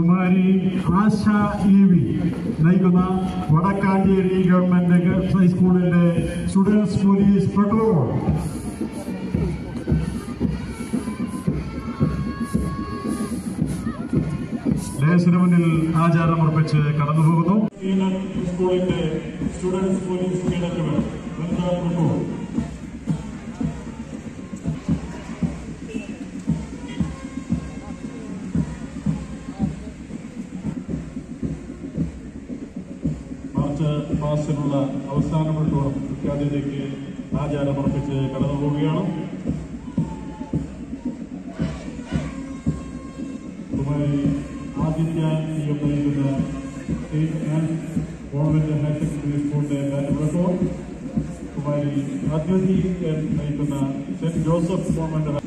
കുമാരി ആശ E V നയിക്കുന്ന Vadakkanchery government girls ഹൈസ്കൂളിന്റെ students police പെട്രോൾ ലേശന് മുന്നിൽ ആചാരമർപ്പിച്ച് കടന്നുപോകുന്നു സ്കൂളിന്റെ സ്റ്റുഡൻസ് പോലീസ് കേഡറ്റുകൾ വനിതാ പെട്രോൾ മാർച്ച് പാസിനുള്ള അവസാന മണിക്കൂറും മുഖ്യാതിഥിക്ക് ആചാരമർപ്പിച്ച് കടന്നു പോവുകയാണ് കുമാരി ആദിത്യ സിയം നയിക്കുന്ന state and government higher secondary സ്കൂളിന്റെ ബാറ്റ് പ്ലസ് കുമാരി അദ്വതി നയിക്കുന്ന സെന്റ് ജോസഫ് ഗവൺമെന്റ്